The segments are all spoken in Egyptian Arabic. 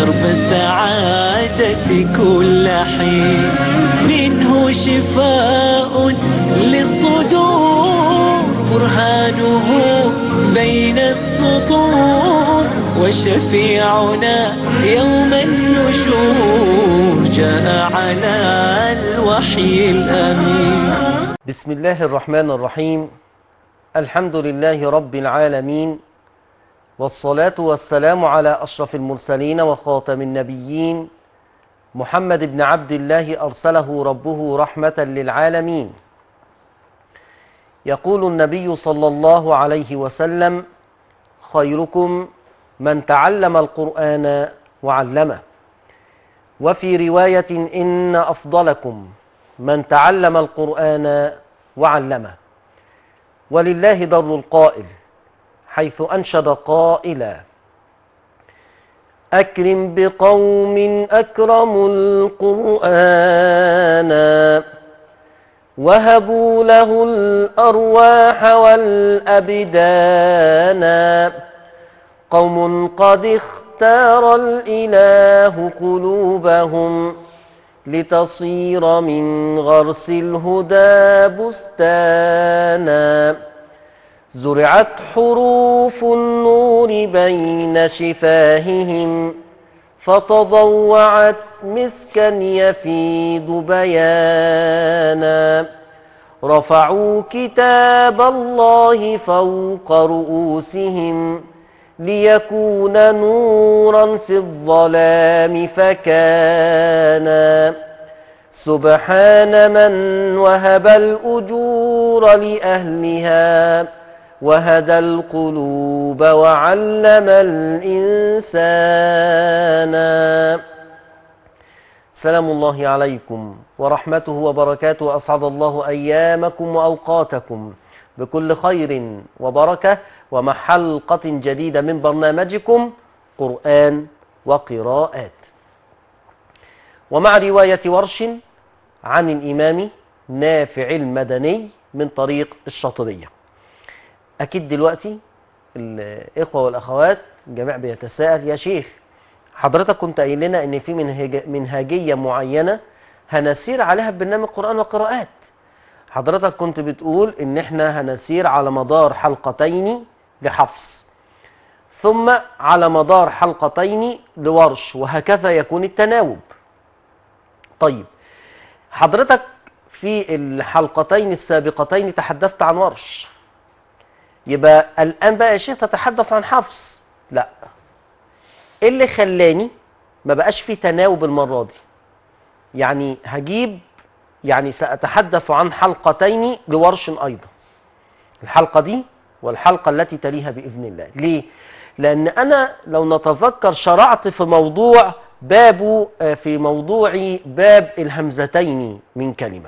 درب السعادة كل حين منه شفاء للصدور برهانه بين السطور وشفيعنا يوم النشور جاء على الوحي الأمين بسم الله الرحمن الرحيم الحمد لله رب العالمين والصلاة والسلام على أشرف المرسلين وخاتم النبيين محمد بن عبد الله أرسله ربه رحمة للعالمين يقول النبي صلى الله عليه وسلم خيركم من تعلم القرآن وعلمه وفي رواية إن أفضلكم من تعلم القرآن وعلمه ولله در القائل حيث أنشد قائلا أكرم بقوم أكرموا القرآن وهبوا له الأرواح والأبدان قوم قد اختار الإله قلوبهم لتصير من غرس الهدى بستانا زرعت حروف النور بين شفاههم فتضوعت مسكا يفيض بيانا رفعوا كتاب الله فوق رؤوسهم ليكون نورا في الظلام فكان سبحان من وهب الأجور لأهلها وهدى القلوب وعلم الإنسان سلام الله عليكم ورحمته وبركاته أسعد الله أيامكم وأوقاتكم بكل خير وبركة ومع حلقة جديدة من برنامجكم قرآن وقراءات ومع رواية ورش عن الإمام نافع المدني من طريق الشاطبية أكيد دلوقتي الإخوة والأخوات الجميع بيتساءل يا شيخ حضرتك كنت قايل لنا إن في منهج منهجية معينة هنسير عليها ببرنامج قرآن وقراءات حضرتك كنت بتقول إن إحنا هنسير على مدار حلقتين لحفص ثم على مدار حلقتين لورش وهكذا يكون التناوب طيب حضرتك في الحلقتين السابقتين تحدثت عن ورش يبقى الآن بقى يا شيخ تتحدث عن حفص لا ايه اللي خلاني ما بقاش في تناوب المرة دي يعني هجيب يعني سأتحدث عن حلقتين لورش أيضا الحلقة دي والحلقة التي تليها بإذن الله ليه؟ لأن أنا لو نتذكر شرعت في موضوع باب في موضوع باب الهمزتين من كلمة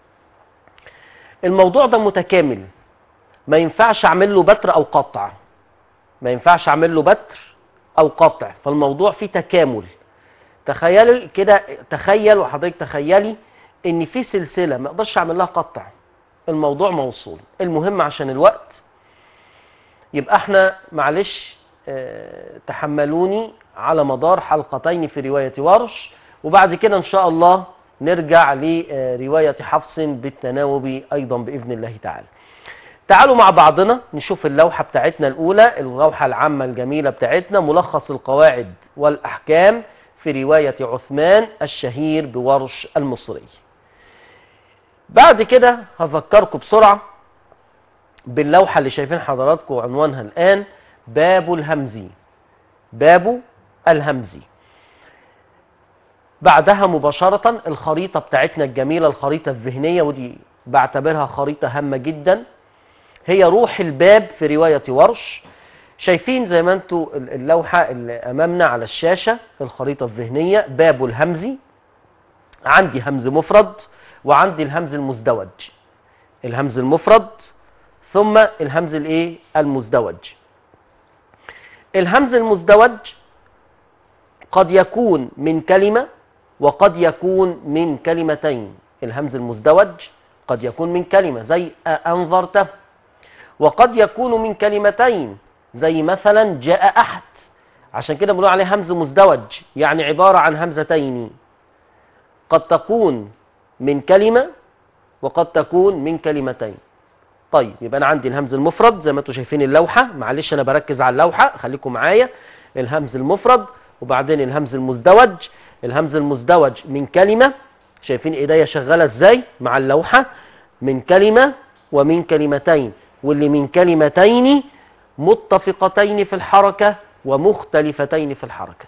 الموضوع ده متكامل ما ينفعش أعمل له بتر أو قطع ما ينفعش أعمل له بتر أو قطع فالموضوع فيه تكامل تخيلي كده تخيل وحضرتك تخيلي ان في سلسله ما اقدرش اعمل لها قطع الموضوع موصول المهم عشان الوقت يبقى احنا معلش اه تحملوني على مدار حلقتين في روايه ورش وبعد كده ان شاء الله نرجع لروايه حفص بالتناوب ايضا باذن الله تعالى تعالوا مع بعضنا نشوف اللوحه بتاعتنا الاولى اللوحه العامه الجميله بتاعتنا ملخص القواعد والاحكام في روايه عثمان الشهير بورش المصري بعد كده هفكركم بسرعة باللوحة اللي شايفين حضراتكم عنوانها الآن باب الهمزي باب الهمزي بعدها مباشرة الخريطة بتاعتنا الجميلة الخريطة الذهنية ودي بعتبرها خريطة هامة جدا هي روح الباب في رواية ورش شايفين زي ما انتوا اللوحة اللي أمامنا على الشاشة الخريطة الذهنية باب الهمزي عندي همز مفرد وعندي الهمز المزدوج الهمز المفرد ثم الهمز الايه المزدوج الهمز المزدوج قد يكون من كلمة وقد يكون من كلمتين الهمز المزدوج قد يكون من كلمة زي أنظرته وقد يكون من كلمتين زي مثلا جاء أحد عشان كده بنقول عليه همز مزدوج يعني عبارة عن همزتين قد تكون من كلمة وقد تكون من كلمتين طيب يبقى انا عندي الهمز المفرد زي ما انتم شايفين اللوحة معلش انا بركز على اللوحة خليكم معايا الهمز المفرد وبعدين الهمز المزدوج الهمز المزدوج من كلمة شايفين ايديا شغالة ازاي مع اللوحة من كلمة ومن كلمتين واللي من كلمتين متفقتين في الحركة ومختلفتين في الحركة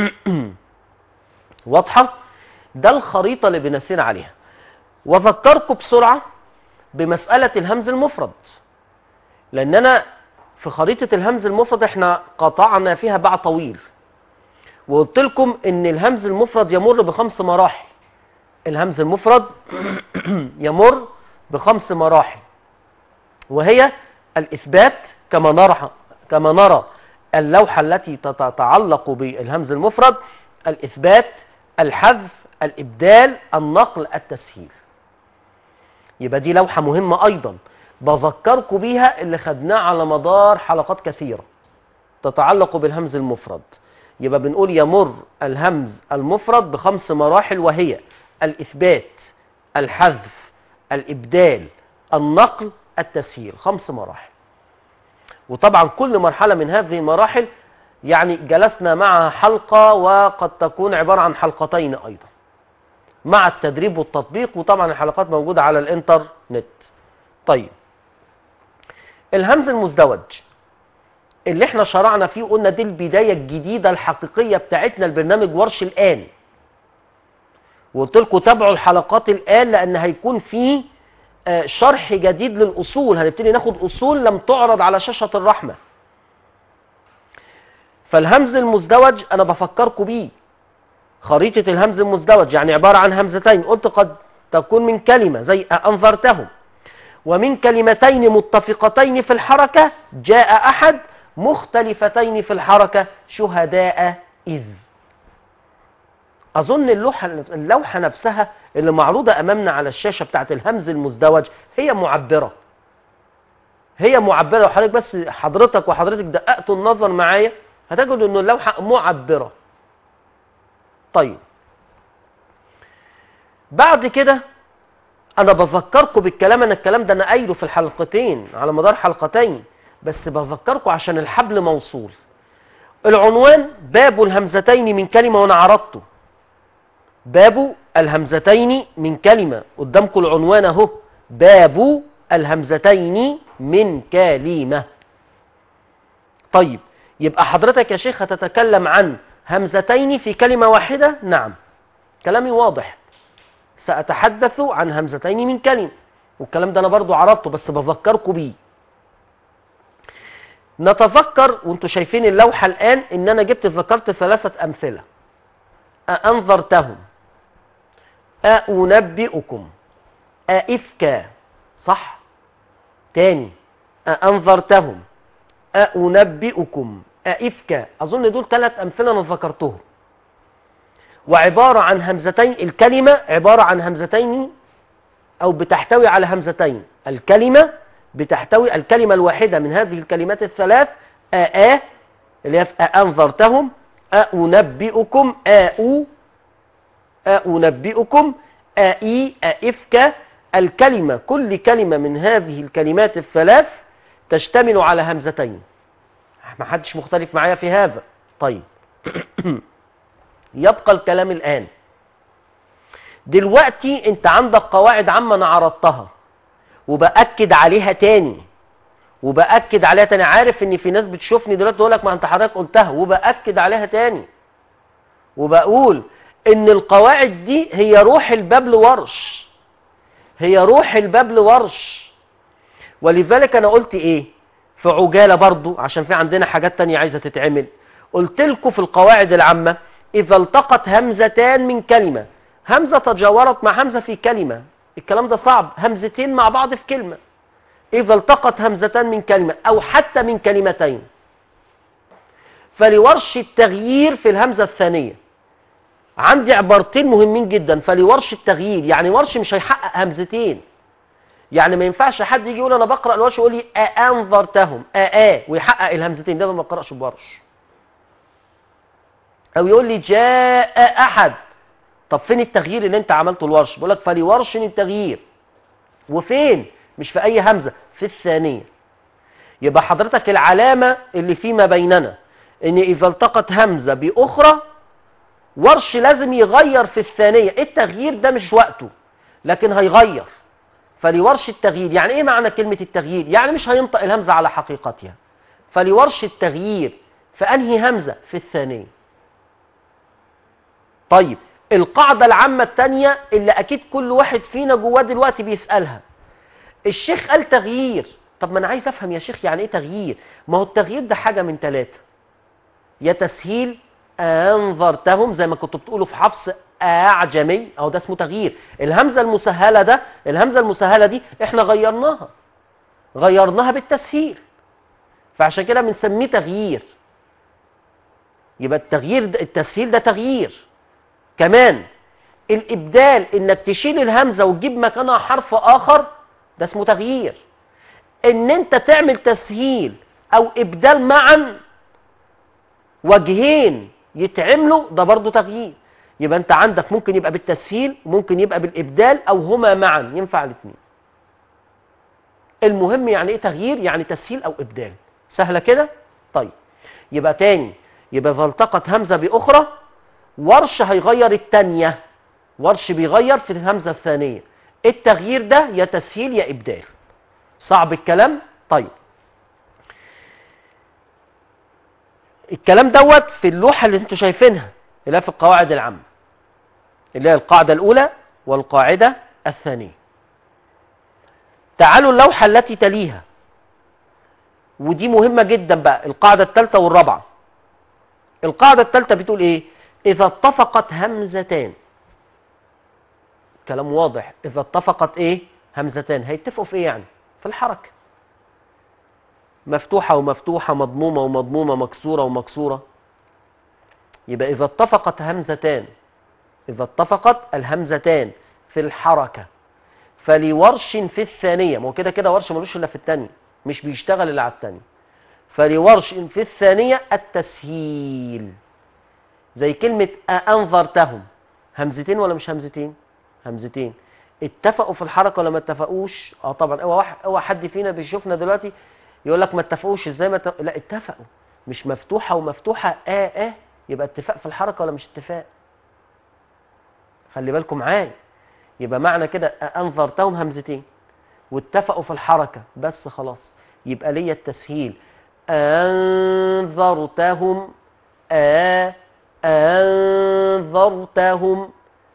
واضحة ده الخريطة اللي بنسين عليها وذكركم بسرعة بمسألة الهمز المفرد لأننا في خريطة الهمز المفرد احنا قطعنا فيها باع طويل وقلت لكم ان الهمز المفرد يمر بخمس مراحل الهمز المفرد يمر بخمس مراحل وهي الإثبات كما نرى كما نرى اللوحة التي تتعلق بالهمز المفرد الإثبات الحذف الإبدال النقل التسهيل يبقى دي لوحة مهمة أيضا بذكركم بيها اللي خدناه على مدار حلقات كثيرة تتعلق بالهمز المفرد يبقى بنقول يمر الهمز المفرد بخمس مراحل وهي الإثبات الحذف الإبدال النقل التسهيل خمس مراحل وطبعا كل مرحلة من هذه المراحل يعني جلسنا معها حلقة وقد تكون عبارة عن حلقتين أيضا مع التدريب والتطبيق وطبعا الحلقات موجودة على الانترنت طيب الهمز المزدوج اللي احنا شرعنا فيه قلنا دي البداية الجديدة الحقيقية بتاعتنا البرنامج ورش الآن وقلت لكم تابعوا الحلقات الآن لأن هيكون فيه آه، شرح جديد للأصول هنبتدي ناخد أصول لم تعرض على شاشة الرحمة فالهمز المزدوج أنا بفكركم بيه خريطة الهمز المزدوج يعني عبارة عن همزتين قلت قد تكون من كلمة زي أنظرتهم ومن كلمتين متفقتين في الحركة جاء أحد مختلفتين في الحركة شهداء إذ أظن اللوحة, اللوحة نفسها اللي معروضة أمامنا على الشاشة بتاعت الهمز المزدوج هي معبرة هي معبرة وحضرتك بس حضرتك وحضرتك دققتوا النظر معايا هتجدوا أن اللوحة معبرة طيب بعد كده أنا بذكركم بالكلام أنا الكلام ده أنا قايله في الحلقتين على مدار حلقتين بس بذكركم عشان الحبل موصول العنوان باب الهمزتين من كلمة وأنا عرضته باب الهمزتين من كلمة قدامكم العنوان اهو باب الهمزتين من كلمة طيب يبقى حضرتك يا شيخ هتتكلم عن همزتين في كلمة واحدة نعم كلامي واضح سأتحدث عن همزتين من كلمة والكلام ده أنا برضو عرضته بس بذكركم بيه نتذكر وانتم شايفين اللوحة الآن ان أنا جبت ذكرت ثلاثة أمثلة أنظرتهم أنبئكم أئفكا صح تاني أنظرتهم أنبئكم أئفكا أظن دول ثلاث أمثلة أنا ذكرتهم وعبارة عن همزتين الكلمة عبارة عن همزتين أو بتحتوي على همزتين الكلمة بتحتوي الكلمة الواحدة من هذه الكلمات الثلاث آآ اللي هي أنظرتهم أنبئكم أو أنبئكم أئي أئفك الكلمة كل كلمة من هذه الكلمات الثلاث تشتمل على همزتين ما حدش مختلف معايا في هذا طيب يبقى الكلام الآن دلوقتي انت عندك قواعد عامة انا عرضتها وبأكد عليها تاني وبأكد عليها تاني عارف ان في ناس بتشوفني دلوقتي تقول لك ما انت حضرتك قلتها وبأكد عليها تاني وبقول ان القواعد دي هي روح الباب لورش هي روح الباب لورش ولذلك انا قلت ايه في عجالة برضو عشان في عندنا حاجات تانية عايزة تتعمل قلت لكم في القواعد العامة اذا التقت همزتان من كلمة همزة تجاورت مع همزة في كلمة الكلام ده صعب همزتين مع بعض في كلمة إذا التقت همزتان من كلمة أو حتى من كلمتين فلورش التغيير في الهمزة الثانية عندي عبارتين مهمين جدا فلورش التغيير يعني ورش مش هيحقق همزتين يعني ما ينفعش حد يجي يقول انا بقرا الورش يقول لي انظرتهم ا ويحقق الهمزتين ده ما بقراش بورش او يقول لي جاء احد طب فين التغيير اللي انت عملته الورش بقول لك فلورش التغيير وفين مش في اي همزه في الثانيه يبقى حضرتك العلامه اللي فيما بيننا ان اذا التقت همزه باخرى ورش لازم يغير في الثانيه التغيير ده مش وقته لكن هيغير فلورش التغيير يعني ايه معنى كلمه التغيير يعني مش هينطق الهمزه على حقيقتها فلورش التغيير فانهي همزه في الثانيه طيب القاعدة العامة التانية اللي أكيد كل واحد فينا جواه دلوقتي بيسألها الشيخ قال تغيير طب ما أنا عايز أفهم يا شيخ يعني إيه تغيير ما هو التغيير ده حاجة من ثلاثة يا تسهيل أنظرتهم زي ما كنتوا بتقولوا في حفص أعجمي أو ده اسمه تغيير الهمزة المسهلة ده الهمزة المسهلة دي إحنا غيرناها غيرناها بالتسهيل فعشان كده بنسميه تغيير يبقى التغيير ده التسهيل ده تغيير كمان الابدال انك تشيل الهمزه وتجيب مكانها حرف اخر ده اسمه تغيير ان انت تعمل تسهيل او ابدال معا وجهين يتعملوا ده برضو تغيير يبقى انت عندك ممكن يبقى بالتسهيل وممكن يبقى بالابدال او هما معا ينفع الاثنين المهم يعني ايه تغيير يعني تسهيل او ابدال سهله كده طيب يبقى تاني يبقى اذا التقت همزه باخرى ورش هيغير التانية ورش بيغير في الهمزة الثانية التغيير ده يا تسهيل يا إبدال صعب الكلام طيب الكلام دوت في اللوحة اللي انتوا شايفينها اللي هي في القواعد العامة اللي هي القاعدة الأولى والقاعدة الثانية تعالوا اللوحة التي تليها ودي مهمة جدا بقى القاعدة الثالثة والرابعة القاعدة الثالثة بتقول ايه إذا اتفقت همزتان كلام واضح إذا اتفقت إيه همزتان هيتفقوا في إيه يعني في الحركة مفتوحة ومفتوحة مضمومة ومضمومة مكسورة ومكسورة يبقى إذا اتفقت همزتان إذا اتفقت الهمزتان في الحركة فلورش في الثانية ما هو كده كده ورش ملوش إلا في الثانية مش بيشتغل إلا على الثانية فلورش في الثانية التسهيل زي كلمة أنظرتهم همزتين ولا مش همزتين همزتين اتفقوا في الحركة ولا ما اتفقوش اه طبعا اوعى واحد اوعى حد فينا بيشوفنا دلوقتي يقول لك ما اتفقوش ازاي ما ت... لا اتفقوا مش مفتوحة ومفتوحة اه اه يبقى اتفاق في الحركة ولا مش اتفاق خلي بالكم معايا يبقى معنى كده أنظرتهم همزتين واتفقوا في الحركة بس خلاص يبقى ليا التسهيل أنظرتهم آه أنظرتهم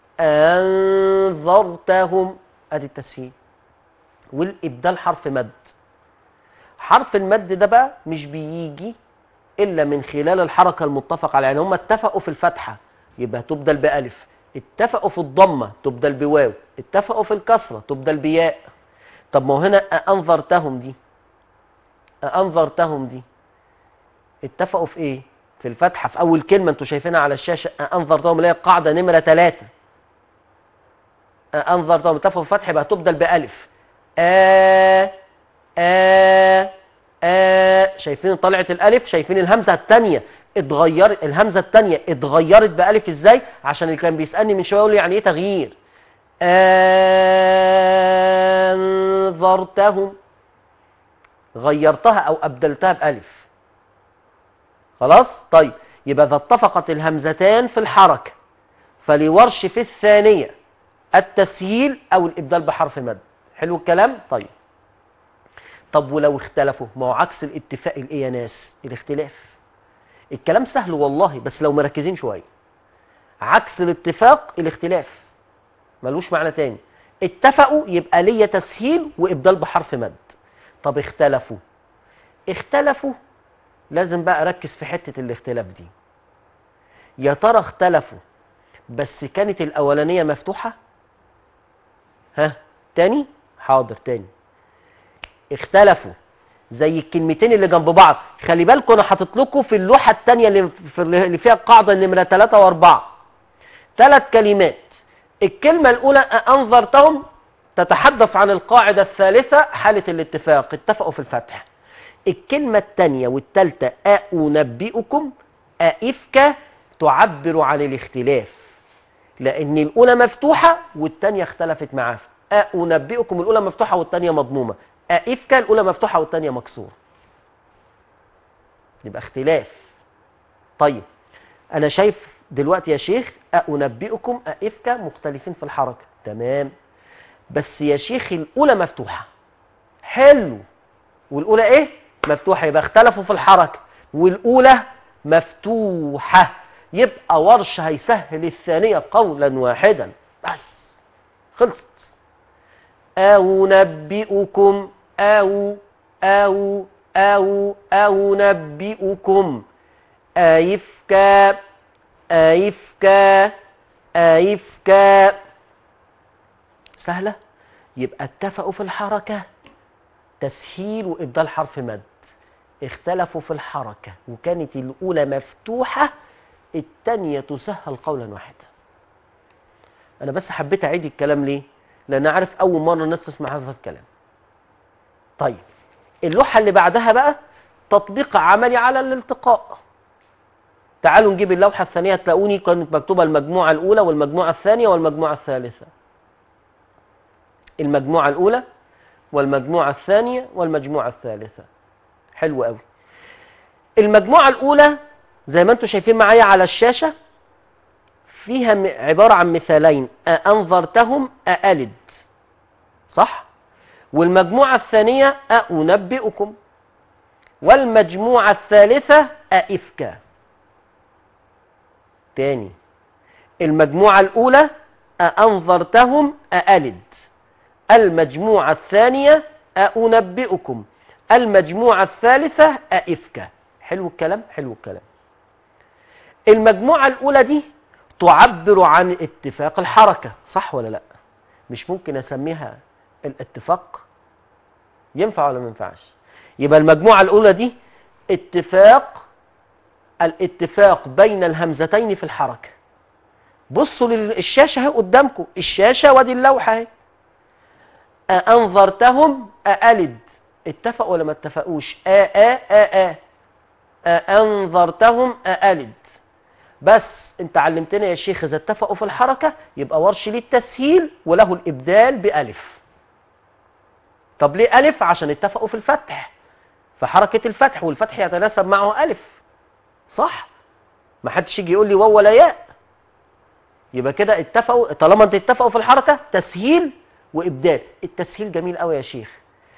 أنظرتهم أدي التسهيل والإبدال حرف مد حرف المد ده بقى مش بيجي إلا من خلال الحركة المتفق عليها يعني هم اتفقوا في الفتحة يبقى تبدل بألف اتفقوا في الضمة تبدل بواو اتفقوا في الكسرة تبدل بياء طب ما هو هنا أنظرتهم دي أنظرتهم دي اتفقوا في ايه في الفتحة في أول كلمة أنتوا شايفينها على الشاشة أنظرتهم اللي هي القاعدة نمرة ثلاثة أنظرتهم اتفقوا في الفتح يبقى تبدل بألف آ آ آ شايفين طلعة الألف شايفين الهمزة الثانية اتغيرت الهمزة الثانية اتغيرت بألف ازاي عشان اللي كان بيسألني من شوية يقول لي يعني ايه تغيير أنظرتهم غيرتها أو أبدلتها بألف خلاص طيب يبقى إذا اتفقت الهمزتان في الحركة فلورش في الثانية التسهيل أو الإبدال بحرف مد حلو الكلام طيب طب ولو اختلفوا ما هو عكس الاتفاق الايه يا ناس الاختلاف الكلام سهل والله بس لو مركزين شويه عكس الاتفاق الاختلاف ملوش معنى تاني اتفقوا يبقى ليا تسهيل وابدال بحرف مد طب اختلفوا اختلفوا لازم بقى اركز في حته الاختلاف دي يا ترى اختلفوا بس كانت الاولانيه مفتوحه ها تاني حاضر تاني اختلفوا زي الكلمتين اللي جنب بعض خلي بالكم انا حاطط لكم في اللوحه الثانيه اللي, في اللي فيها القاعده نمره 3 و4 ثلاث كلمات الكلمه الاولى انظرتهم تتحدث عن القاعده الثالثه حاله الاتفاق اتفقوا في الفتح الكلمه الثانيه والثالثه أنبئكم أئفك تعبر عن الاختلاف لأن الأولى مفتوحة والتانية اختلفت معاها أنبئكم الأولى مفتوحة والتانية مضمومة أئفكا الأولى مفتوحة والتانية مكسورة يبقى اختلاف طيب أنا شايف دلوقتي يا شيخ أنبئكم أئفكا مختلفين في الحركة تمام بس يا شيخ الأولى مفتوحة حلو والأولى إيه؟ مفتوحة يبقى اختلفوا في الحركة والأولى مفتوحة يبقى ورش هيسهل الثانية قولا واحدا بس خلصت أو نبئكم أو أو أو أو نبئكم أيفكا أيفكا أيفكا سهلة يبقى اتفقوا في الحركة تسهيل وإبدال حرف مد اختلفوا في الحركة وكانت الأولى مفتوحة التانية تسهل قولا واحدا أنا بس حبيت أعيد الكلام ليه؟ لأن أعرف أول مرة الناس تسمع هذا الكلام طيب اللوحة اللي بعدها بقى تطبيق عملي على الالتقاء تعالوا نجيب اللوحة الثانية تلاقوني كانت مكتوبة المجموعة الأولى والمجموعة الثانية والمجموعة الثالثة المجموعة الأولى والمجموعة الثانية والمجموعة الثالثة حلو قوي المجموعة الأولى زي ما انتم شايفين معايا على الشاشة فيها م- عبارة عن مثالين أأنظرتهم أألد صح؟ والمجموعة الثانية أنبئكم والمجموعة الثالثة أئفكا تاني المجموعة الأولى أأنظرتهم أألد المجموعة الثانية أنبئكم المجموعة الثالثة أئفكا حلو الكلام حلو الكلام المجموعة الأولى دي تعبر عن اتفاق الحركة صح ولا لا مش ممكن أسميها الاتفاق ينفع ولا ما ينفعش يبقى المجموعة الأولى دي اتفاق الاتفاق بين الهمزتين في الحركة بصوا للشاشة اهي قدامكم الشاشة وادي اللوحة اهي أأنظرتهم أألد اتفقوا ولا ما اتفقوش آ آ آ آ أأنظرتهم أألد بس انت علمتنا يا شيخ اذا اتفقوا في الحركة يبقى ورش ليه التسهيل وله الإبدال بألف طب ليه ألف عشان اتفقوا في الفتح في حركة الفتح والفتح يتناسب معه ألف صح ما حدش يجي يقول لي واو ولا ياء يبقى كده اتفقوا طالما انت اتفقوا في الحركة تسهيل وإبدال التسهيل جميل قوي يا شيخ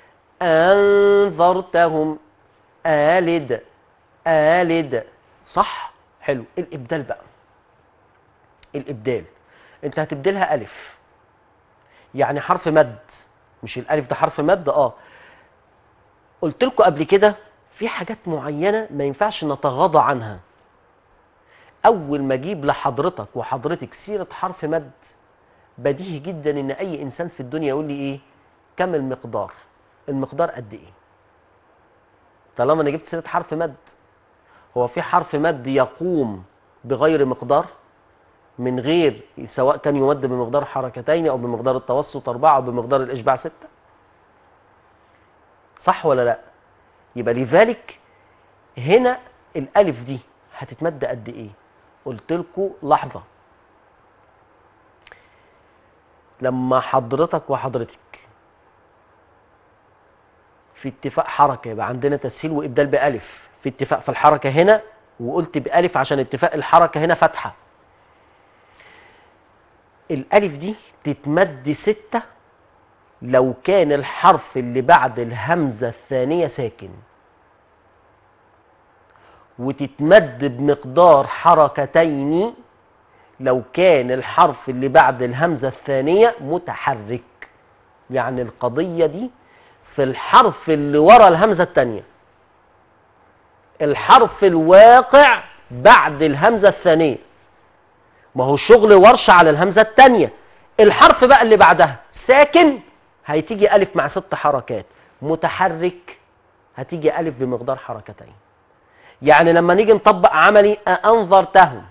أنظرتهم آلد آلد صح حلو الإبدال بقى الإبدال أنت هتبدلها ألف يعني حرف مد مش الألف ده حرف مد اه قلت لكم قبل كده في حاجات معينة ما ينفعش نتغاضى عنها أول ما أجيب لحضرتك وحضرتك سيرة حرف مد بديهي جدا إن أي إنسان في الدنيا يقول لي إيه كم المقدار المقدار قد إيه طالما أنا جبت سيرة حرف مد هو في حرف مد يقوم بغير مقدار من غير سواء كان يمد بمقدار حركتين أو بمقدار التوسط أربعة أو بمقدار الإشباع ستة صح ولا لا يبقى لذلك هنا الألف دي هتتمد قد إيه قلت لكم لحظة لما حضرتك وحضرتك في اتفاق حركة يبقى عندنا تسهيل وإبدال بألف في اتفاق في الحركة هنا وقلت بألف عشان اتفاق الحركة هنا فتحة الألف دي تتمد ستة لو كان الحرف اللي بعد الهمزة الثانية ساكن وتتمد بمقدار حركتين لو كان الحرف اللي بعد الهمزة الثانية متحرك يعني القضية دي في الحرف اللي ورا الهمزة الثانية الحرف الواقع بعد الهمزة الثانية ما هو شغل ورشة على الهمزة الثانية الحرف بقى اللي بعدها ساكن هتيجي ألف مع ست حركات متحرك هتيجي ألف بمقدار حركتين يعني لما نيجي نطبق عملي أنظرتهم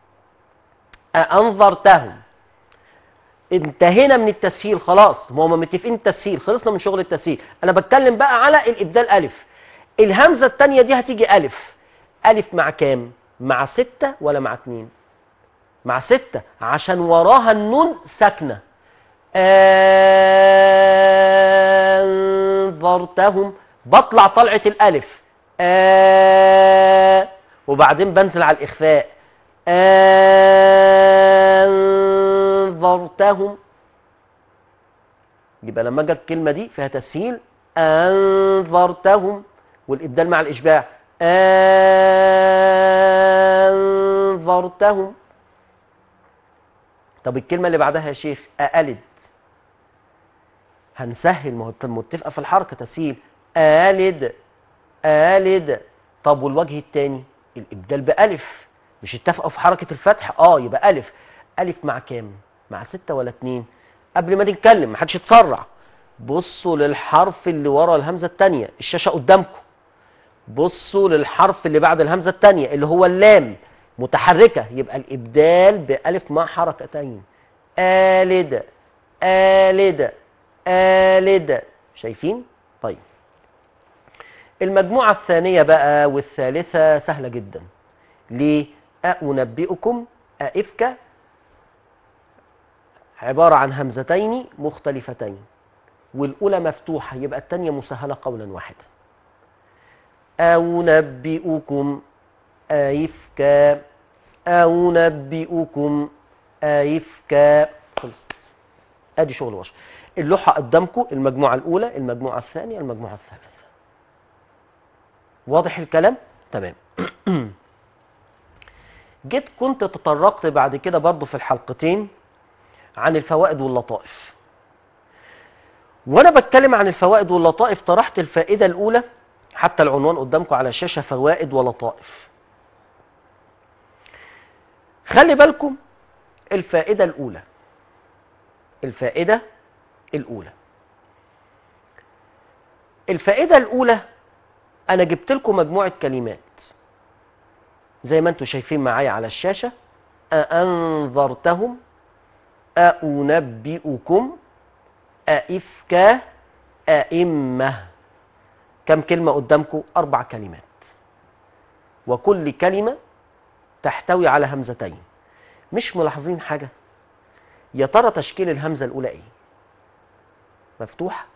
أنظرتهم انتهينا من التسهيل خلاص ما هم متفقين التسهيل خلصنا من شغل التسهيل انا بتكلم بقى على الابدال الف الهمزه الثانيه دي هتيجي الف الف مع كام مع ستة ولا مع اتنين مع ستة عشان وراها النون ساكنة أنظرتهم بطلع طلعة الألف آ وبعدين بنزل على الإخفاء أنظرتهم يبقى لما جت الكلمة دي فيها تسهيل أنظرتهم والإبدال مع الإشباع أنظرتهم طب الكلمة اللي بعدها يا شيخ أألد هنسهل ما هو متفقة في الحركة تسهيل آلد آلد طب والوجه الثاني الإبدال بألف مش اتفقوا في حركة الفتح اه يبقى ألف ألف مع كام مع ستة ولا اتنين قبل ما نتكلم محدش يتسرع بصوا للحرف اللي ورا الهمزة الثانية الشاشة قدامكم بصوا للحرف اللي بعد الهمزة الثانية اللي هو اللام متحركة يبقى الإبدال بألف مع حركتين آلد آلد آلد شايفين؟ طيب المجموعة الثانية بقى والثالثة سهلة جدا ليه؟ أنبئكم أئفك عبارة عن همزتين مختلفتين والأولى مفتوحة يبقى الثانية مسهلة قولا واحدا أنبئكم أئفكا أنبئكم أئفكا خلصت ادي شغل وش اللوحة قدامكم المجموعة الأولى المجموعة الثانية المجموعة الثالثة واضح الكلام؟ تمام جيت كنت تطرقت بعد كده برضو في الحلقتين عن الفوائد واللطائف وانا بتكلم عن الفوائد واللطائف طرحت الفائدة الأولى حتى العنوان قدامكم على الشاشة فوائد ولطائف خلي بالكم الفائدة الأولى الفائدة الأولى الفائدة الأولى أنا جبت لكم مجموعة كلمات زي ما انتم شايفين معايا على الشاشة أأنظرتهم أنبئكم أئفك أئمة كم كلمة قدامكم أربع كلمات وكل كلمة تحتوي على همزتين مش ملاحظين حاجة يا ترى تشكيل الهمزة الأولى إيه مفتوحة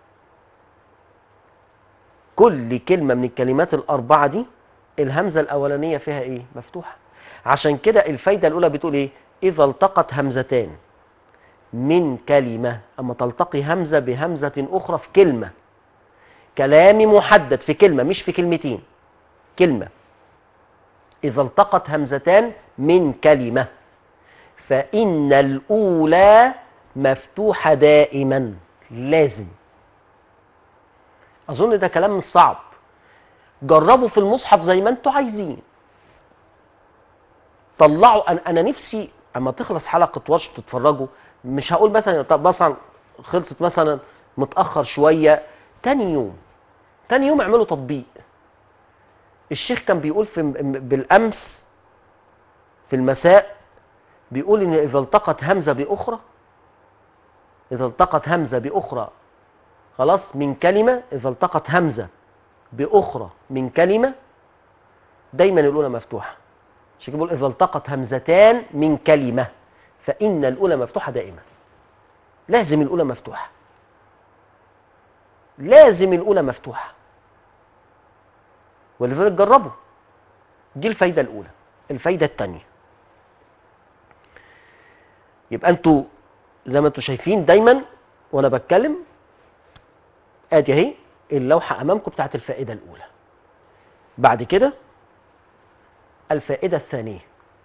كل كلمة من الكلمات الأربعة دي الهمزة الأولانية فيها إيه مفتوحة عشان كده الفايدة الأولى بتقول إيه إذا التقت همزتان من كلمة أما تلتقي همزة بهمزة أخرى في كلمة كلام محدد في كلمة مش في كلمتين كلمة إذا التقت همزتان من كلمة فإن الأولى مفتوحة دائما لازم أظن ده كلام مش صعب جربوا في المصحف زي ما انتوا عايزين طلعوا أنا, أنا نفسي أما تخلص حلقة ورش تتفرجوا مش هقول مثلا طب مثلا خلصت مثلا متأخر شوية تاني يوم تاني يوم اعملوا تطبيق الشيخ كان بيقول في بالأمس في المساء بيقول إن إذا التقت همزة بأخرى إذا التقت همزة بأخرى خلاص من كلمة إذا التقت همزة بأخرى من كلمة دايما الأولى مفتوحة عشان بيقول إذا التقت همزتان من كلمة فإن الأولى مفتوحة دائما لازم الأولى مفتوحة لازم الأولى مفتوحة ولذلك جربوا دي الفايدة الأولى الفايدة الثانية يبقى انتوا زي ما انتوا شايفين دايما وانا بتكلم ادي اهي اللوحة امامكم بتاعت الفائدة الاولى بعد كده الفائدة الثانية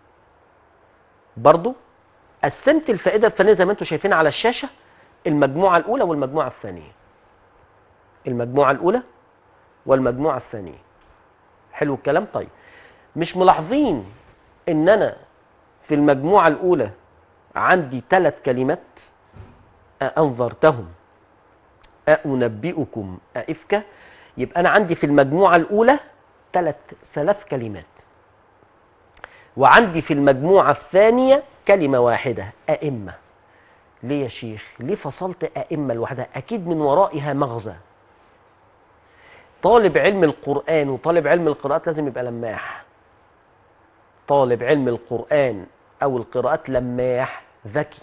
برضو قسمت الفائدة الثانية زي ما انتم شايفين على الشاشة المجموعة الأولى والمجموعة الثانية المجموعة الأولى والمجموعة الثانية حلو الكلام طيب مش ملاحظين ان انا في المجموعة الأولى عندي ثلاث كلمات أنظرتهم أنبئكم أئفك يبقى أنا عندي في المجموعة الأولى ثلاث ثلاث كلمات وعندي في المجموعة الثانية كلمة واحدة أئمة ليه يا شيخ ليه فصلت أئمة لوحدها أكيد من ورائها مغزى طالب علم القرآن وطالب علم القراءات لازم يبقى لماح طالب علم القرآن أو القراءات لماح ذكي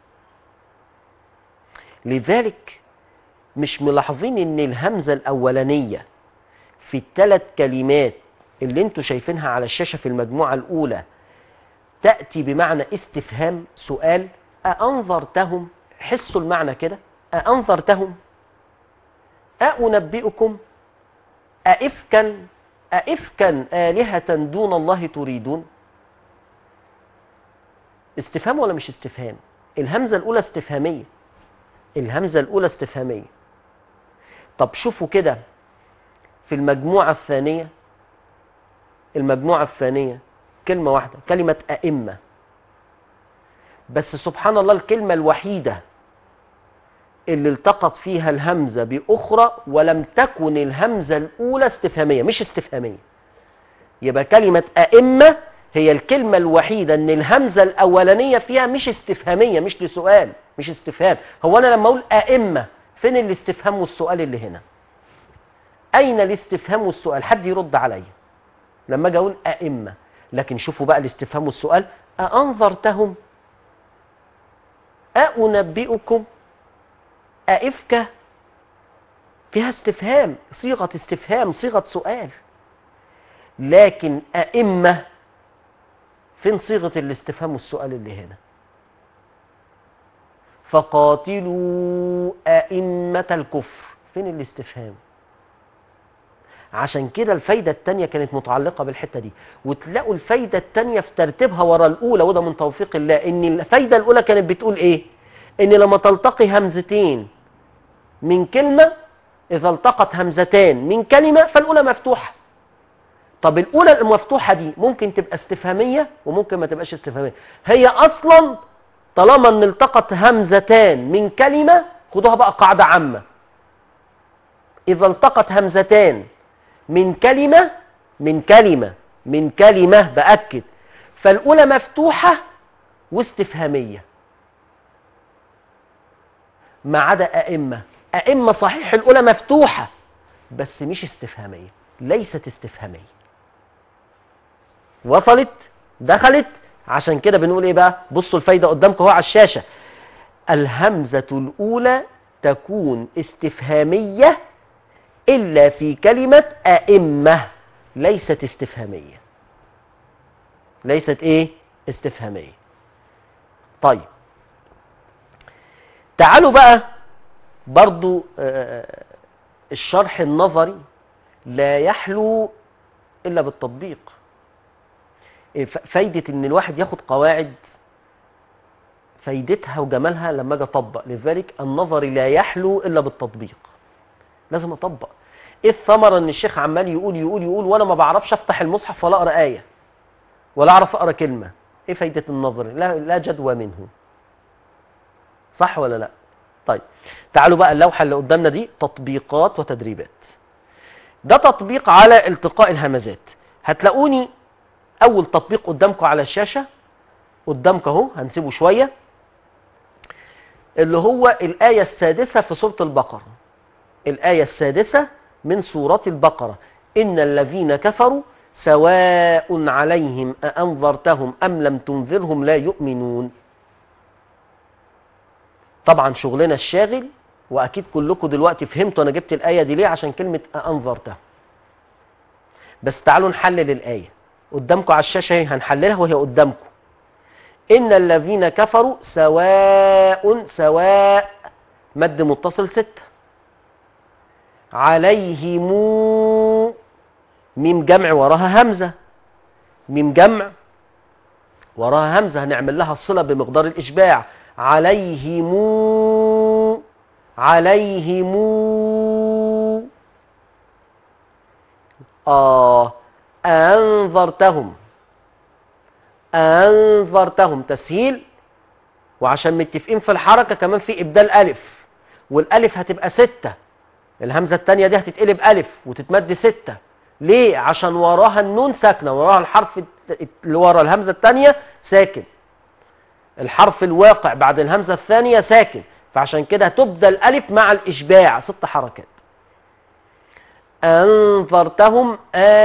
لذلك مش ملاحظين ان الهمزة الأولانية في الثلاث كلمات اللي انتوا شايفينها على الشاشة في المجموعة الأولى تأتي بمعنى استفهام سؤال أأنظرتهم حسوا المعنى كده أأنظرتهم أأنبئكم أئفكا أئفكا آلهة دون الله تريدون استفهام ولا مش استفهام الهمزة الأولى استفهامية الهمزة الأولى استفهامية طب شوفوا كده في المجموعة الثانية المجموعة الثانية كلمة واحدة كلمة أئمة بس سبحان الله الكلمة الوحيدة اللي التقط فيها الهمزة بأخرى ولم تكن الهمزة الأولى استفهامية مش استفهامية يبقى كلمة أئمة هي الكلمة الوحيدة ان الهمزة الأولانية فيها مش استفهامية مش لسؤال مش استفهام هو أنا لما أقول أئمة فين الاستفهام والسؤال اللي هنا أين الاستفهام والسؤال حد يرد عليا لما أجي أقول أئمة لكن شوفوا بقى الاستفهام والسؤال أأنظرتهم أأنبئكم أئفك فيها استفهام صيغة استفهام صيغة سؤال لكن أئمة فين صيغة الاستفهام والسؤال اللي هنا فقاتلوا أئمة الكفر فين الاستفهام عشان كده الفايدة التانية كانت متعلقة بالحتة دي وتلاقوا الفايدة التانية في ترتيبها ورا الأولى وده من توفيق الله إن الفايدة الأولى كانت بتقول إيه إن لما تلتقي همزتين من كلمة إذا التقت همزتان من كلمة فالأولى مفتوحة طب الأولى المفتوحة دي ممكن تبقى استفهامية وممكن ما تبقاش استفهامية هي أصلا طالما ان التقت همزتان من كلمة خدوها بقى قاعدة عامة إذا التقت همزتان من كلمة من كلمة من كلمة بأكد فالأولى مفتوحة واستفهامية ما عدا أئمة أئمة صحيح الأولى مفتوحة بس مش استفهامية ليست استفهامية وصلت دخلت عشان كده بنقول ايه بقى بصوا الفايدة قدامكم اهو على الشاشة الهمزة الأولى تكون استفهامية إلا في كلمة أئمة ليست استفهامية ليست ايه استفهامية طيب تعالوا بقى برضو آه، الشرح النظري لا يحلو إلا بالتطبيق إيه ف- فايدة إن الواحد ياخد قواعد فايدتها وجمالها لما أجي أطبق لذلك النظر لا يحلو إلا بالتطبيق لازم أطبق إيه الثمرة إن الشيخ عمال يقول يقول يقول وأنا ما بعرفش أفتح المصحف ولا أقرأ آية ولا أعرف أقرأ كلمة إيه فايدة النظر لا, لا جدوى منه صح ولا لا طيب تعالوا بقى اللوحة اللي قدامنا دي تطبيقات وتدريبات ده تطبيق على التقاء الهمزات هتلاقوني اول تطبيق قدامكم على الشاشة قدامك اهو هنسيبه شوية اللي هو الآية السادسة في سورة البقرة الآية السادسة من سورة البقرة إن الذين كفروا سواء عليهم أأنذرتهم أم لم تنذرهم لا يؤمنون طبعا شغلنا الشاغل وأكيد كلكم دلوقتي فهمتوا أنا جبت الآية دي ليه عشان كلمة أأنذرتهم بس تعالوا نحلل الآية قدامكم على الشاشة اهي هنحللها وهي قدامكم إن الذين كفروا سواء سواء مد متصل ستة عليهم ميم جمع وراها همزة ميم جمع وراها همزة هنعمل لها الصلة بمقدار الإشباع عليهم عليهم آه أنذرتهم أنذرتهم تسهيل وعشان متفقين في الحركة كمان في إبدال ألف والألف هتبقى ستة الهمزة التانية دي هتتقلب ألف وتتمد ستة ليه؟ عشان وراها النون ساكنة وراها الحرف اللي ورا الهمزة التانية ساكن الحرف الواقع بعد الهمزة الثانية ساكن فعشان كده تبدل ألف مع الإشباع ست حركات أنذرتهم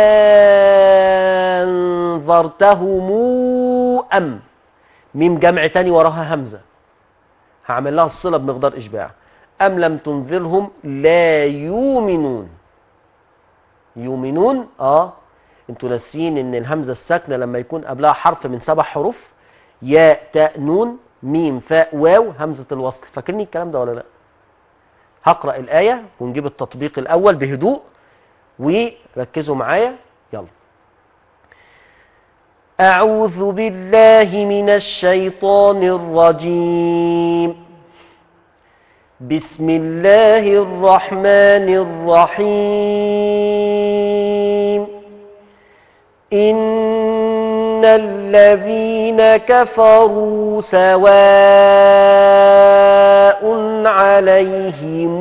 أنذرتهم أم ميم جمع تاني وراها همزة هعمل لها الصلة بمقدار إشباع أم لم تنذرهم لا يؤمنون يؤمنون اه انتوا ناسيين ان الهمزة الساكنة لما يكون قبلها حرف من سبع حروف ياء تاء نون ميم فاء واو همزة الوصل فاكرني الكلام ده ولا لا هقرأ الآية ونجيب التطبيق الأول بهدوء وركزوا معايا يلا أعوذ بالله من الشيطان الرجيم بسم الله الرحمن الرحيم إن الذين كفروا سواء عليهم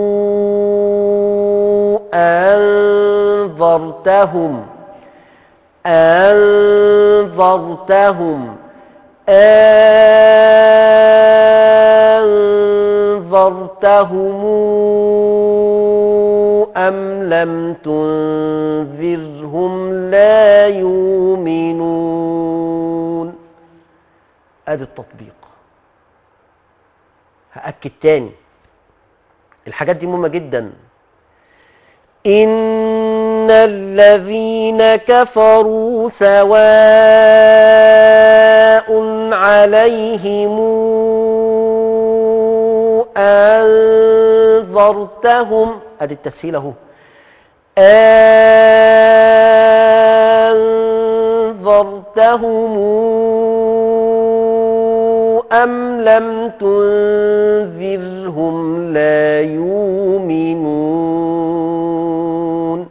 أنذرتهم أنذرتهم أنذرتهم أم لم تنذرهم لا يؤمنون ادي التطبيق هأكد تاني الحاجات دي مهمة جدا إن الذين كفروا سواء عليهم أنذرتهم ادي التسهيل اهو أنذرتهم أم لم تنذرهم لا يؤمنون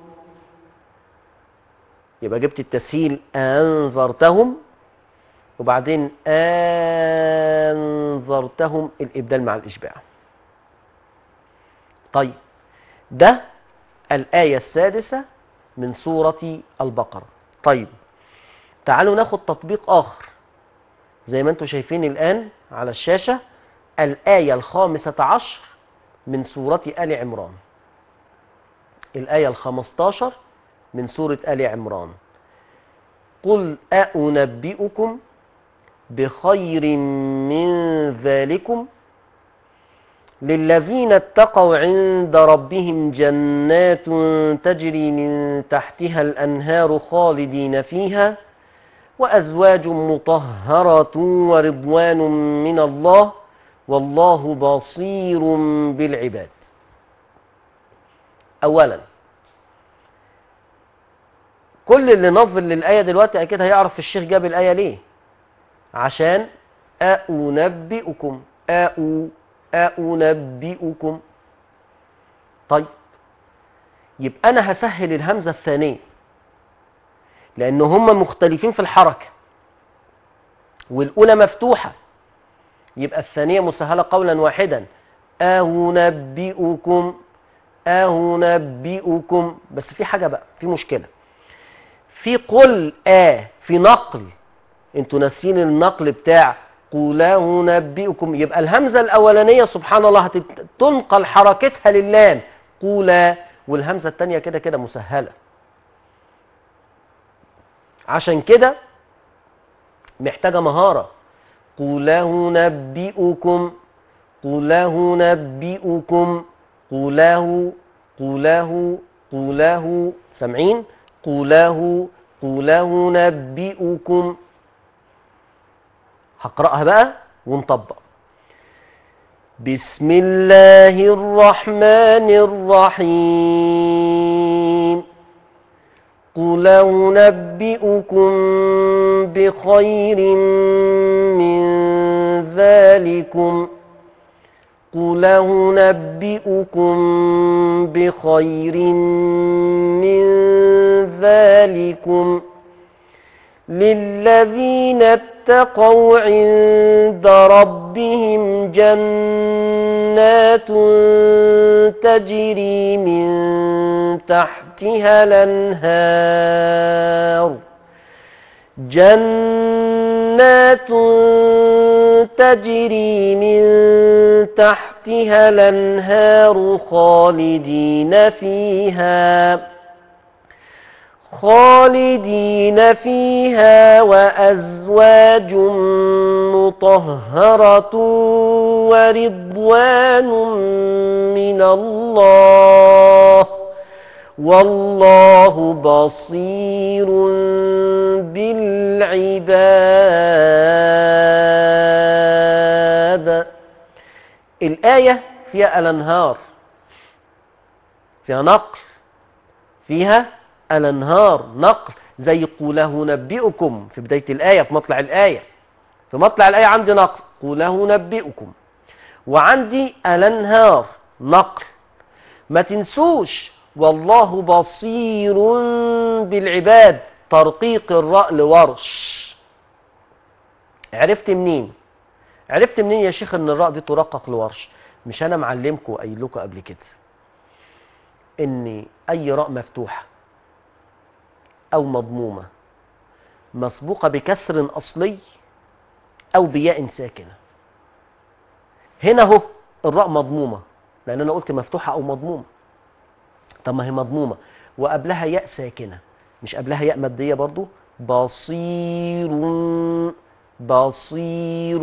يبقى جبت التسهيل أنذرتهم وبعدين أنذرتهم الإبدال مع الإشباع طيب ده الآية السادسة من سورة البقرة طيب تعالوا ناخد تطبيق آخر زي ما انتم شايفين الآن على الشاشة الآية الخامسة عشر من سورة آل عمران الآية الخمستاشر من سورة آل عمران قل أأنبئكم بخير من ذلكم للذين اتقوا عند ربهم جنات تجري من تحتها الأنهار خالدين فيها وأزواج مطهرة ورضوان من الله والله بصير بالعباد أولا كل اللي نظر للآية دلوقتي أكيد هيعرف الشيخ جاب الآية ليه عشان أنبئكم أو أنبئكم طيب يبقى أنا هسهل الهمزة الثانية لأن هم مختلفين في الحركة والأولى مفتوحة يبقى الثانية مسهلة قولا واحدا أنبئكم أنبئكم بس في حاجة بقى في مشكلة في قل آ في نقل انتوا ناسين النقل بتاع قل أنبئكم يبقى الهمزة الأولانية سبحان الله هتنقل حركتها للام قولا والهمزة الثانية كده كده مسهلة عشان كده محتاجة مهارة قل نبئكم قل نبئكم قله قله قله سامعين قله قله نبئكم هقرأها بقى ونطبق بسم الله الرحمن الرحيم قل أنبئكم بخير من ذلكم قل أنبئكم بخير من ذلكم للذين اتقوا عند ربهم جنات تجري من تحتها الانهار جنات تجري من تحتها تحتها الأنهار خالدين فيها خالدين فيها وأزواج مطهرة ورضوان من الله والله بصير بالعباد الآية فيها الأنهار فيها نقل فيها الأنهار نقل زي قوله نبئكم في بداية الآية في مطلع الآية في مطلع الآية عندي نقل قوله نبئكم وعندي الأنهار نقل ما تنسوش والله بصير بالعباد ترقيق الراء لورش عرفت منين عرفت منين يا شيخ ان الراء دي ترقق لورش مش انا معلمكم قايل لكم قبل كده ان اي راء مفتوحه او مضمومه مسبوقه بكسر اصلي او بياء ساكنه هنا اهو الراء مضمومه لان انا قلت مفتوحه او مضمومه طب ما هي مضمومه وقبلها ياء ساكنه مش قبلها ياء ماديه برضو بصير بصير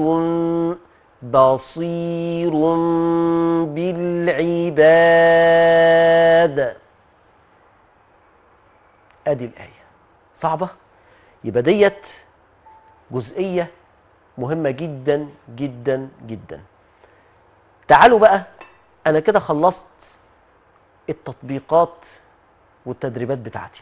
بصير بالعباد ادي الايه صعبه يبقى ديت جزئيه مهمه جدا جدا جدا تعالوا بقى انا كده خلصت التطبيقات والتدريبات بتاعتي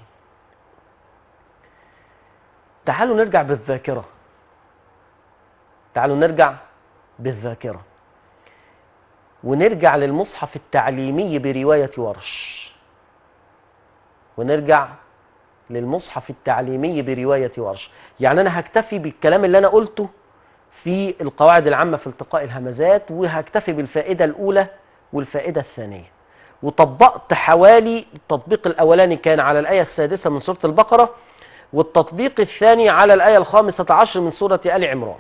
تعالوا نرجع بالذاكره تعالوا نرجع بالذاكره ونرجع للمصحف التعليمي بروايه ورش ونرجع للمصحف التعليمي بروايه ورش يعني انا هكتفي بالكلام اللي انا قلته في القواعد العامه في التقاء الهمزات وهكتفي بالفائده الاولى والفائده الثانيه وطبقت حوالي التطبيق الاولاني كان على الايه السادسه من سوره البقره والتطبيق الثاني على الايه الخامسه عشر من سوره ال عمران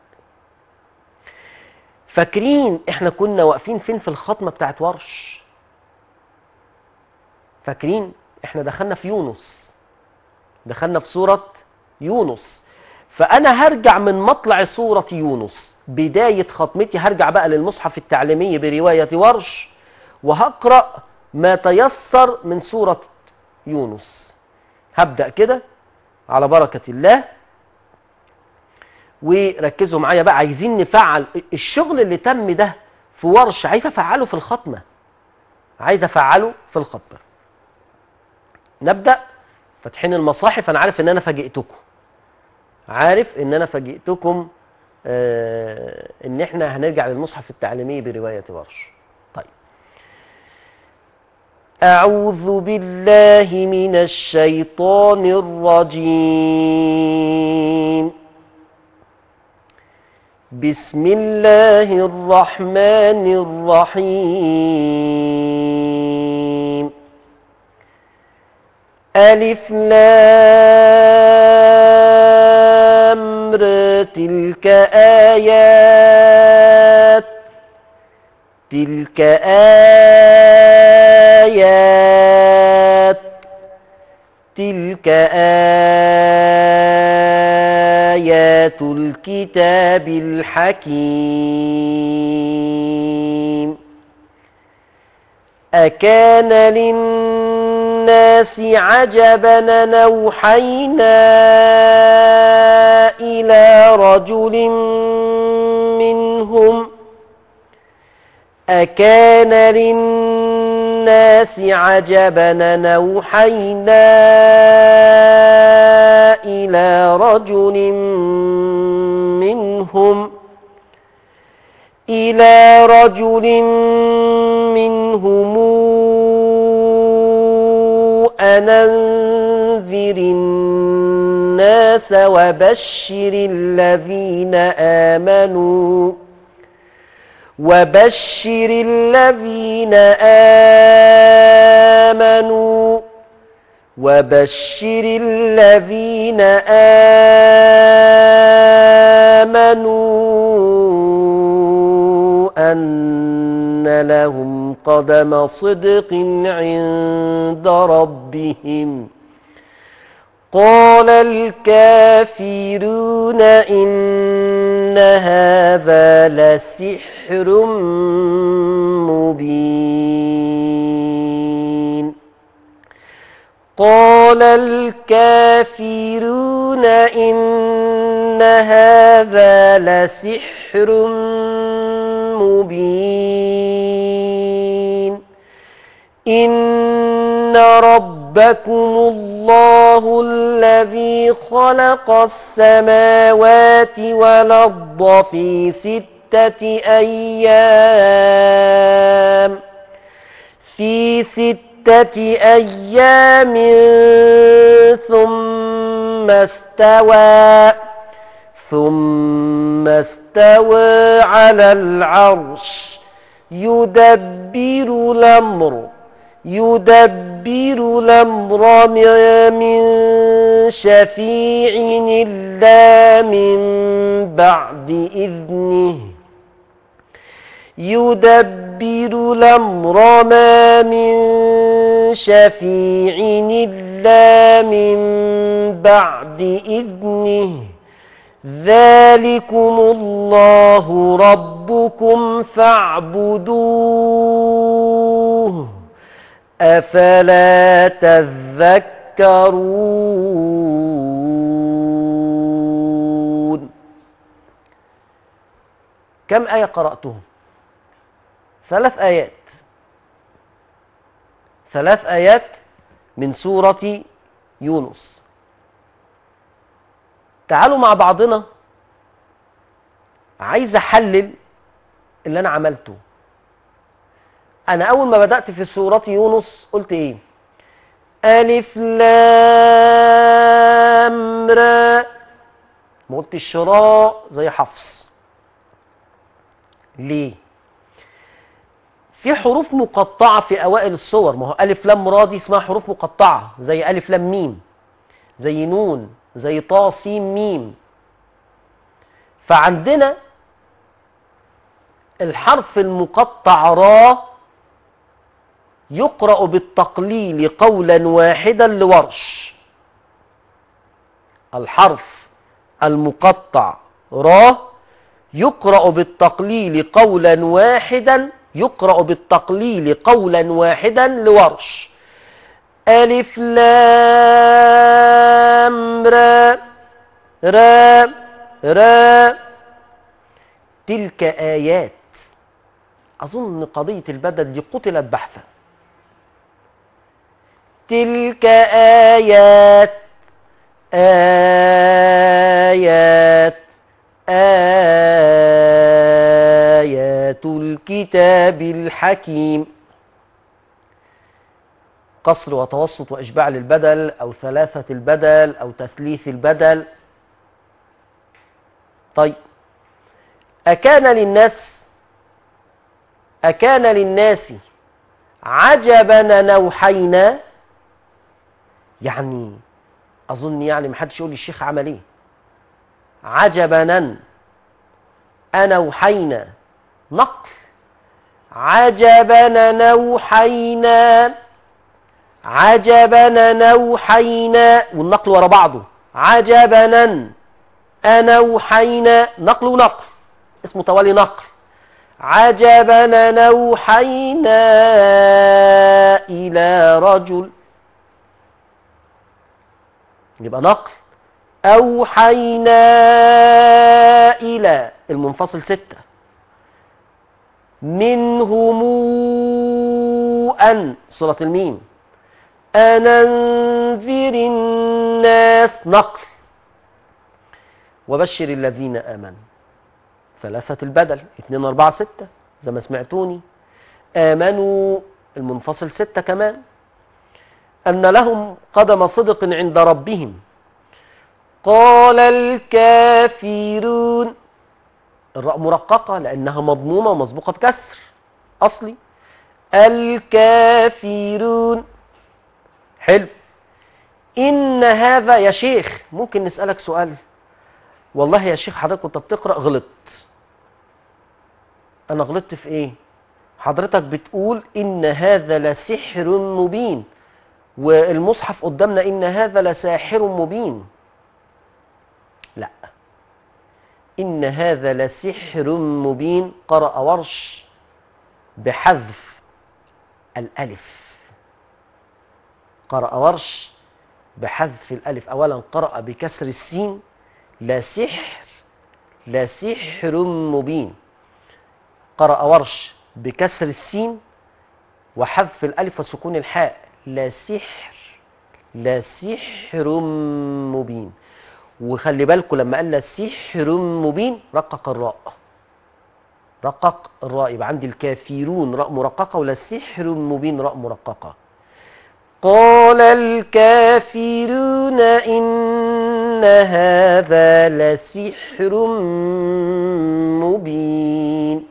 فاكرين احنا كنا واقفين فين في الخطمه بتاعت ورش فاكرين احنا دخلنا في يونس دخلنا في سوره يونس فانا هرجع من مطلع سوره يونس بدايه ختمتي هرجع بقى للمصحف التعليمي بروايه ورش وهقرا ما تيسر من سوره يونس هبدا كده على بركه الله وركزوا معايا بقى عايزين نفعل الشغل اللي تم ده في ورش عايز افعله في الختمه عايز افعله في الختمه نبدا فاتحين المصاحف انا عارف ان انا فاجئتكم عارف ان انا فاجئتكم آه ان احنا هنرجع للمصحف التعليمي بروايه ورش طيب اعوذ بالله من الشيطان الرجيم بسم الله الرحمن الرحيم ألف لام ر تلك آيات تلك آيات تلك آيات الكتاب الحكيم أكان للناس عجبا نوحينا إلى رجل منهم أكان للناس عجبا نوحينا إلى رجل منهم إلى رجل منهم أن أنذر الناس وبشر الذين آمنوا وبشر الذين آمنوا وبشر الذين آمنوا أن لهم قدم صدق عند ربهم قال الكافرون إن هذا لسحر مبين قال الكافرون إن هذا لسحر مبين إن ربكم الله الذي خلق السماوات والأرض في ستة أيام في ستة أيام ثم استوى ثم استوى على العرش يدبر الأمر يدبر الأمر من شفيع إلا من بعد إذنه يدبر الأمر ما من شفيع إلا من بعد إذنه ذلكم الله ربكم فاعبدوه أفلا تذكرون كم آية قرأتهم ثلاث آيات ثلاث آيات من سورة يونس تعالوا مع بعضنا عايز أحلل اللي أنا عملته أنا أول ما بدأت في سورة يونس قلت إيه ألف لام را ما قلتش راء زي حفص ليه في حروف مقطعة في أوائل الصور ما هو ألف لام را دي اسمها حروف مقطعة زي ألف لام ميم زي نون زي طا سين ميم فعندنا الحرف المقطع را يقرأ بالتقليل قولا واحدا لورش الحرف المقطع را يقرأ بالتقليل قولا واحدا يقرأ بالتقليل قولا واحدا لورش ألف لام را را را تلك آيات أظن قضية البدل دي قتلت بحثا تلك آيات آيات آيات الكتاب الحكيم قصر وتوسط وإشباع للبدل أو ثلاثة البدل أو تثليث البدل طيب أكان للناس أكان للناس عجبا نوحينا يعني أظن يعني محدش يقول لي الشيخ عمل إيه عجبا أنوحينا نقل عجبا نوحينا عجبا نوحينا والنقل ورا بعضه عجبا أنوحينا نقل ونقل اسمه توالي نقل عجبا نوحينا إلى رجل يبقى نقل أوحينا إلى المنفصل ستة منهم أن صلة الميم أن أنذر الناس نقل وبشر الذين آمنوا ثلاثة البدل اتنين أربعة ستة زي ما سمعتوني آمنوا المنفصل ستة كمان أن لهم قدم صدق عند ربهم قال الكافرون الراء مرققة لأنها مضمومة ومسبوقة بكسر أصلي الكافرون حلو إن هذا يا شيخ ممكن نسألك سؤال والله يا شيخ حضرتك كنت بتقرأ غلط انا غلطت في ايه حضرتك بتقول ان هذا لسحر مبين والمصحف قدامنا ان هذا لساحر مبين لا ان هذا لسحر مبين قرأ ورش بحذف الالف قرأ ورش بحذف الالف اولا قرأ بكسر السين لا سحر لا سحر مبين قرأ ورش بكسر السين وحذف الألف وسكون الحاء لا سحر لا سحر مبين وخلي بالكم لما قال لا سحر مبين رقق الراء رقق الراء يبقى عندي الكافرون راء مرققة ولا سحر مبين راء مرققة قال الكافرون إن هذا لسحر مبين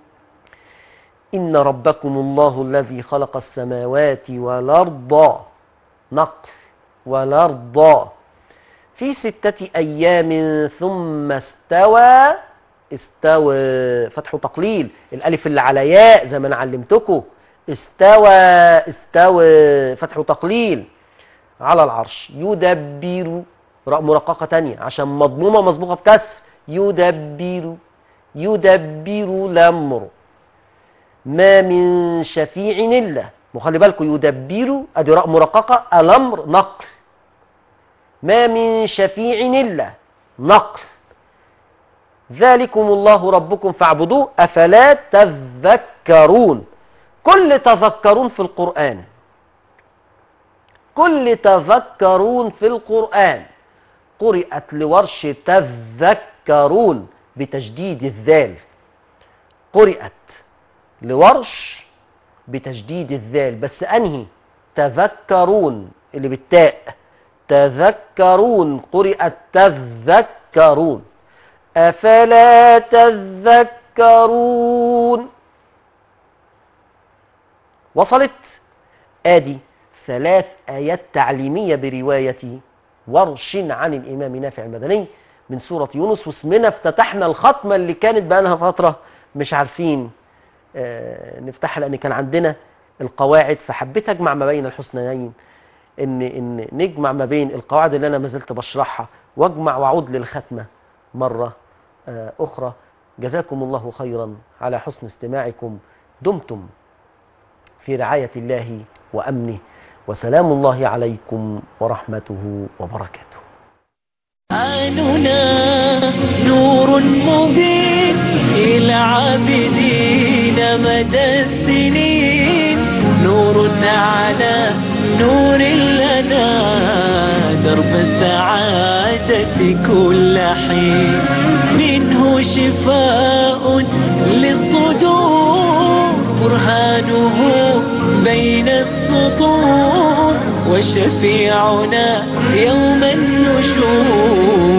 إن ربكم الله الذي خلق السماوات والأرض نقل والأرض في ستة أيام ثم استوى استوى فتح تقليل الألف اللي على ياء زي ما أنا علمتكم استوى استوى فتح تقليل على العرش يدبر راء مرققة تانية عشان مضمومة مسبوقة بكسر يدبر يدبر الأمر ما من شفيع إلا وخلي بالكم يدبر أدي راء مرققة الأمر نقل ما من شفيع إلا نقل ذلكم الله ربكم فاعبدوه أفلا تذكرون كل تذكرون في القرآن كل تذكرون في القرآن قرأت لورش تذكرون بتشديد الذال قرأت لورش بتشديد الذال بس أنهي تذكرون اللي بالتاء تذكرون قرأت تذكرون أفلا تذكرون وصلت آدي ثلاث آيات تعليمية برواية ورش عن الإمام نافع المدني من سورة يونس واسمنا افتتحنا الختمة اللي كانت بقالها فترة مش عارفين آه نفتحها لأن كان عندنا القواعد فحبيت أجمع ما بين الحسنيين إن, إن نجمع ما بين القواعد اللي أنا ما زلت بشرحها واجمع وأعود للختمة مرة آه أخرى جزاكم الله خيرا على حسن استماعكم دمتم في رعاية الله وأمنه وسلام الله عليكم ورحمته وبركاته قرآننا نور مبين إلى عابدين مدى السنين نور على نور لنا درب السعادة كل حين منه شفاء للصدور برهانه بين السطور وشفيعنا يوم النشور